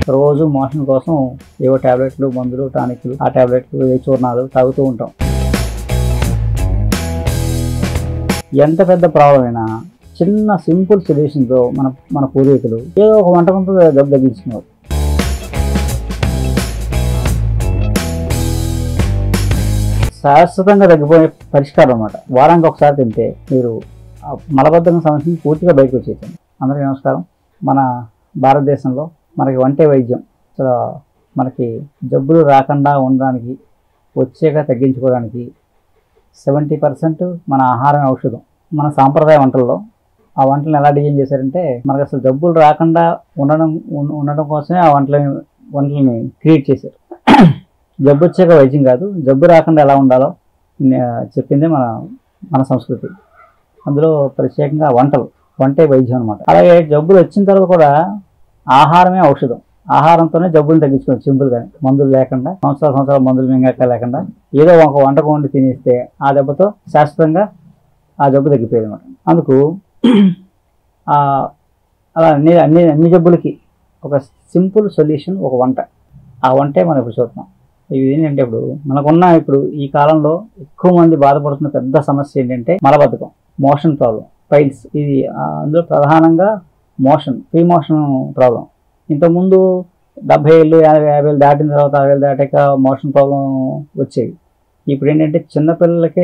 రోజు మోషన్ కోసం ఏవో టాబ్లెట్లు మందులు టానిక్లు ఆ టాబ్లెట్లు ఏ చూర్ణాలు తాగుతూ ఉంటాం ఎంత పెద్ద ప్రాబ్లం అయినా చిన్న సింపుల్ సొల్యూషన్తో మన మన పూర్వీకులు ఏదో ఒక వంటకంతో జబ్బు తగ్గించుకున్నారు శాశ్వతంగా తగ్గిపోయే పరిష్కారం అన్నమాట వారానికి ఒకసారి తింటే మీరు ఆ మలబద్ధకం సమస్యని పూర్తిగా బయటకు వచ్చేసాను అందరికీ నమస్కారం మన భారతదేశంలో మనకి వంటే వైద్యం అసలు మనకి జబ్బులు రాకుండా ఉండడానికి వచ్చాక తగ్గించుకోవడానికి సెవెంటీ పర్సెంట్ మన ఆహారం ఔషధం మన సాంప్రదాయ వంటల్లో ఆ వంటలను ఎలా డిజైన్ చేశారంటే మనకు అసలు జబ్బులు రాకుండా ఉండడం ఉన్- ఉండడం కోసమే ఆ వంటలని వంటలని క్రియేట్ చేశారు జబ్బు వచ్చాక వైద్యం కాదు జబ్బు రాకుండా ఎలా ఉండాలో నే- చెప్పిందే మన మన సంస్కృతి అందులో ప్రత్యేకంగా వంటలు వంటే వైద్యం అనమాట అలాగే జబ్బులు వచ్చిన తర్వాత కూడా ఆహారమే ఔషధం ఆహారంతోనే జబ్బులు తగ్గించుకోవచ్చు సింపుల్గానే మందులు లేకుండా సంవత్సరాల సంవత్సరాల మందులు మింగాక లేకుండా ఏదో ఒక వంటకం వండి తినేస్తే ఆ దెబ్బతో శాశ్వతంగా ఆ జబ్బు తగ్గిపోయేది అనమాట అందుకు ఆ, అలా అన్ని అన్ని అన్ని జబ్బులకి ఒక సింపుల్ సొల్యూషన్ ఒక వంట ఆ వంటే మనం ఇప్పుడు చూస్తున్నాం ఇది ఏంటంటే ఇప్పుడు మనకున్న ఇప్పుడు ఈ కాలంలో ఎక్కువ మంది బాధపడుతున్న పెద్ద సమస్య ఏంటంటే మలబద్ధకం మోషన్ ప్రాబ్లం పైల్స్ ఇది ఆ, అందులో ప్రధానంగా మోషన్ ప్రీ మోషన్ ప్రాబ్లం ఇంతకుముందు డెబ్బై ఏళ్ళు యాభై యాభై ఏళ్ళు దాటిన తర్వాత అరవై ఏళ్ళు దాటాక మోషన్ ప్రాబ్లం వచ్చేవి ఇప్పుడు ఏంటంటే చిన్నపిల్లలకే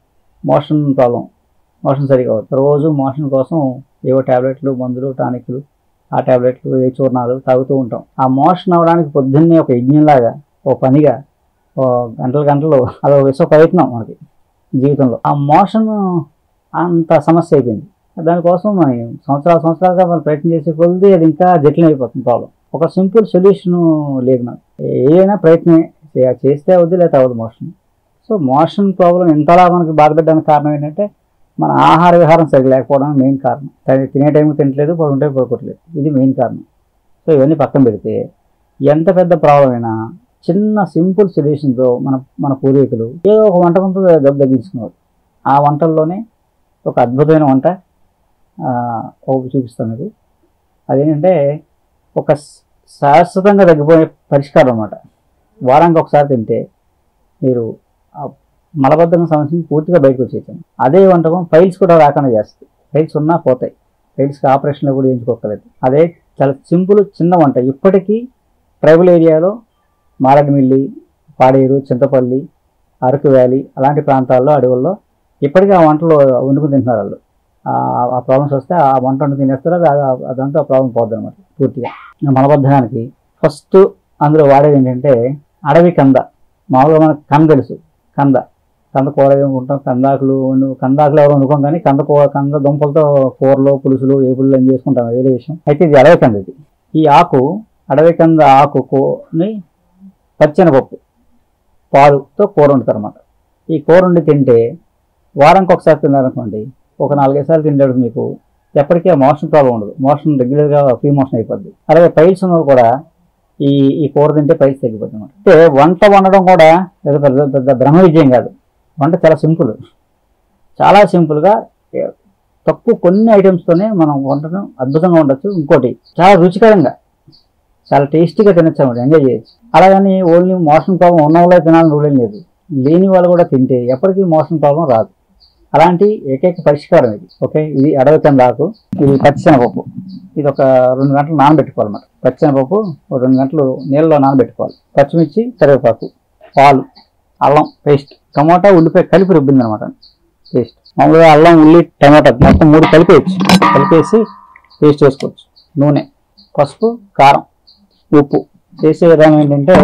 మోషన్ ప్రాబ్లం మోషన్ సరిగా అవుతుంది రోజు మోషన్ కోసం ఏవో టాబ్లెట్లు మందులు టానిక్లు ఆ టాబ్లెట్లు ఏ చూర్ణాలు తాగుతూ ఉంటాం ఆ మోషన్ అవడానికి పొద్దున్నే ఒక యజ్ఞంలాగా ఓ పనిగా ఓ గంటలు గంటలు అదొక విశ్వ ప్రయత్నం మనకి జీవితంలో ఆ మోషన్ అంత సమస్య అయిపోయింది దానికోసం మనం సంవత్సరాలు సంవత్సరాలుగా మనం ప్రయత్నం చేసే కొద్ది అది ఇంకా జటిలం అయిపోతుంది ప్రాబ్లం ఒక సింపుల్ సొల్యూషన్ లేదు నాకు ఏదైనా ప్రయత్నం చే- చేస్తే అవుద్ది లేదా అవ్వదు మోషన్ సో మోషన్ ప్రాబ్లం ఇంతలా మనకి బాధపెట్టడానికి కారణం ఏంటంటే మన ఆహార విహారం సరిగ్గా లేకపోవడం మెయిన్ కారణం అది తినే టైంకి తినట్లేదు పడుకుంటే పడుకోవట్లేదు ఇది మెయిన్ కారణం సో ఇవన్నీ పక్కన పెడితే ఎంత పెద్ద ప్రాబ్లం అయినా చిన్న సింపుల్ సొల్యూషన్తో మన మన పూర్వీకులు ఏదో ఒక వంటకంతో జబ్బు తగ్గించుకున్నారు ఆ వంటల్లోనే ఒక అద్భుతమైన వంట ఆ, ఒకటి చూపిస్తాను మీకు అదేంటంటే ఒక శ- శాశ్వతంగా తగ్గిపోయే పరిష్కారం అన్నమాట వారానికి ఒకసారి తింటే మీరు ఆ మలబద్ధకం సమస్యని పూర్తిగా బయటకు వచ్చేసాను అదే వంటకం ఫైల్స్ కూడా రాకుండా చేస్తుంది ఫైల్స్ ఉన్నా పోతాయి ఫైల్స్కి ఆపరేషన్లో కూడా చేయించుకోకలేదు అదే చాలా సింపుల్ చిన్న వంట ఇప్పటికీ ట్రైబల్ ఏరియాలో మారడిమిల్లి పాడేరు చింతపల్లి అరకు వ్యాలీ అలాంటి ప్రాంతాల్లో అడవుల్లో ఇప్పటికీ ఆ వంటలు వండుకుని తింటున్నారు వాళ్ళు ఆ- ఆ ప్రాబ్లమ్స్ వస్తే ఆ వంట వండుకుని తినేస్తారు అది ఆ- అదంతా ఆ ప్రాబ్లం పోద్ది అనమాట పూర్తిగా మలబద్ధకానికి ఫస్ట్ అందులో వాడేది ఏంటంటే అడవి కంద మామూలుగా మనకు కంద తెలుసు కంద కంద కూర ఉంటాం కందాకులు వండు- కందాకులు ఎవరు వండుకోం కానీ కంద కూర కంద దుంపలతో కూరలు పులుసులు ఏపుళ్ళు అని చేసుకుంటాం వేరే విషయం అయితే ఇది అడవి కంద ఇది ఈ ఆకు అడవి కంద ఆకుని పచ్చెనపప్పు పాలుతో కూర వండుతారు అనమాట ఈ కూర వండి తింటే వారానికి ఒకసారి తిన్నారనుకోండి ఒక నాలుగైదు సార్లు తింటాడు మీకు ఎప్పటికీ ఆ మోషన్ ప్రాబ్లం ఉండదు మోషన్ రెగ్యులర్గా ఫ్రీ మోషన్ అయిపోద్ది అలాగే పైల్స్ ఉన్నవాళ్ళు కూడా ఈ ఈ కూర తింటే పైల్స్ తగ్గిపోతుంది అనమాట అంటే వంట వండడం కూడా ఏదో పెద్ద పెద్ద బ్రహ్మ విజయం కాదు వంట చాలా సింపుల్ చాలా సింపుల్గా ఏ- తక్కువ కొన్ని ఐటమ్స్తోనే మనం వంటను అద్భుతంగా ఉండొచ్చు ఇంకోటి చాలా రుచికరంగా చాలా టేస్టీగా తినచ్చు అనమాట ఎంజాయ్ చేయొచ్చు అలాగని ఓన్లీ మోషన్ ప్రాబ్లం ఉన్న వాళ్ళే తినాలని రూల్ ఏం లేదు లేని వాళ్ళు కూడా తింటే ఎప్పటికీ మోషన్ ప్రాబ్లం రాదు అలాంటి ఏకైక పరిష్కారం ఇది ఓకే ఇది అడవి కందాకు ఇది పచ్చిశనగపప్పు ఇది ఒక రెండు గంటలు నానబెట్టుకోవాలన్నమాట పచ్చిశనగపప్పు ఒక రెండు గంటలు నీళ్ళలో నానబెట్టుకోవాలి పచ్చిమిర్చి కరివేపాకు పాలు అల్లం పేస్ట్ టమాటా ఉల్లిపాయ కలిపి రుబ్బింది అనమాట పేస్ట్ మామూలుగా అల్లం ఉల్లి టమాటా మొత్తం మూడు కలిపేయచ్చు కలిపేసి పేస్ట్ వేసుకోవచ్చు నూనె పసుపు కారం ఉప్పు చేసే విధానం ఏంటంటే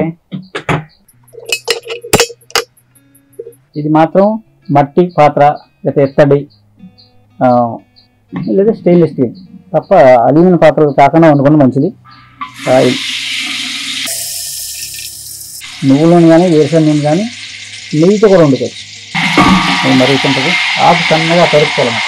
ఇది మాత్రం మట్టి పాత్ర లేదా ఎత్తడి ఆ, లేదా స్టెయిన్లెస్ స్టీల్ తప్ప అల్యూమినియం పాత్రలు కాకుండా వండుకుంటే మంచిది ఆయిల్ నువ్వుల నూనె కానీ వేరుశనగ నూనె కానీ నెయ్యితో కూడా వండుకోవచ్చు అది మరుగుతుంటుంది ఆకు సన్నగా కలుపుకోవాలన్నమాట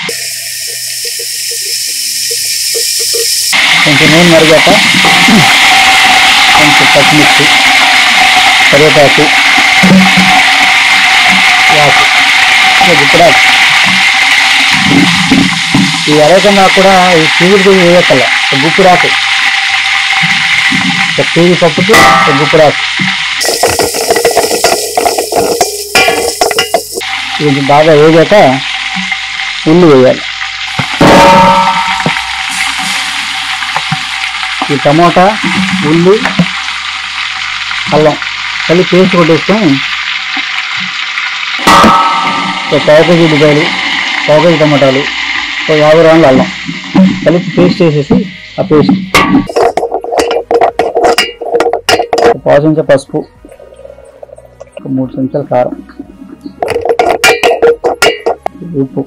కొంచెం నూనె మరిగాక కొంచెం పచ్చిమిర్చి కరివేపాకు ఆకు గుప్పడాకు ఈ అరవకన్నా కూడా ఈ చీవుడు వేయక్కల గుప్పుడాకు ఒక కేజీ పప్పుకి ఒక గుప్పురాకు ఇది బాగా వేగాక ఉల్లి వేయాలి ఈ టమోటా ఉల్లి అల్లం కలిపి పేస్ట్ కొట్టేసుకొని ఒక పావు కేజీ ఉల్లిపాయలు పావు కేజీ టమాటాలు ఒక యాభై గ్రాములు అల్లం కలిపి పేస్ట్ చేసేసి ఆ పేస్ట్ ఒక పావు చెంచా పసుపు ఒక మూడు చెంచాల కారం ఉప్పు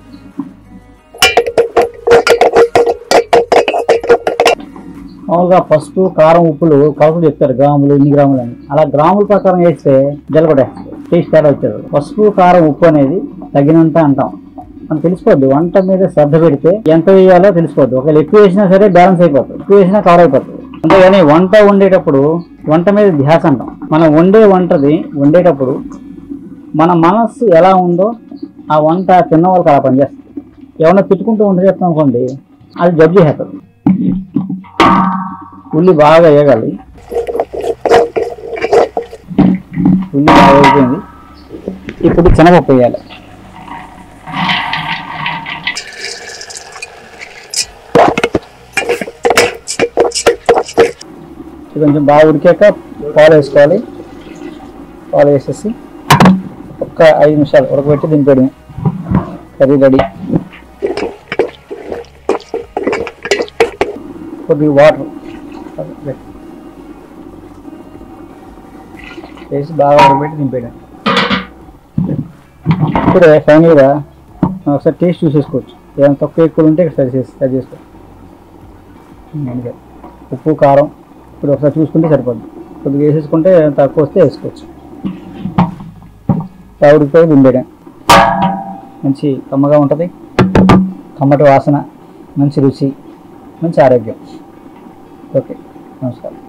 మామూలుగా పసుపు కారం ఉప్పులు కొలతలు చెప్తారు గ్రాములు ఇన్ని గ్రాములు అని అలా గ్రాముల ప్రకారం వేస్తే జలగొట్టేస్తుంది టేస్ట్ తేడా వచ్చేది పసుపు కారం ఉప్పు అనేది తగినంత అంటాం మనకు తెలిసిపోద్ది వంట మీద శ్రద్ధ పెడితే ఎంత వేయాలో తెలిసిపోద్ది ఒకవేళ ఎక్కువ వేసినా సరే బ్యాలెన్స్ అయిపోతుంది ఎక్కువ వేసినా కవర్ అయిపోతుంది అంతేగాని వంట వండేటప్పుడు వంట మీద ధ్యాస అంటాం మనం వండే వంటది వండేటప్పుడు మన మనస్సు ఎలా ఉందో ఆ వంట తిన్న వాళ్ళకి అలా పనిచేస్తుంది ఏమన్నా తిట్టుకుంటూ వంట చేస్తాం అనుకోండి అది జడ్జి చేస్తుంది ఉల్లి బాగా వేగాలి ఉల్లి బాగా వేగిపోయింది ఇప్పుడు శనగపప్పు వేయాలి ఇది కొంచెం బాగా ఉడికాక పాలు వేసుకోవాలి పాలు వేసేసి ఒక్క ఐదు నిమిషాలు ఉడకబెట్టి దింపేయడమే కర్రీ రెడీ కొద్దిగా వాటర్ వేసి బాగా ఉడకబెట్టి దింపేయడం ఇప్పుడే ఫైనల్గా మనం ఒకసారి టేస్ట్ చూసేసుకోవచ్చు ఏమైనా తక్కువ ఎక్కువ ఉంటే సరి చేసి సరి చేసుకోవచ్చు అందుకే ఉప్పు కారం ఇప్పుడు ఒకసారి చూసుకుంటే సరిపోద్ది కొద్దిగా వేసేసుకుంటే తక్కువ వస్తే వేసుకోవచ్చు ఉడికిపోయి దింపేయడం మంచి కమ్మగా ఉంటుంది కమ్మటి వాసన మంచి రుచి మంచి ఆరోగ్యం ఓకే నమస్కారం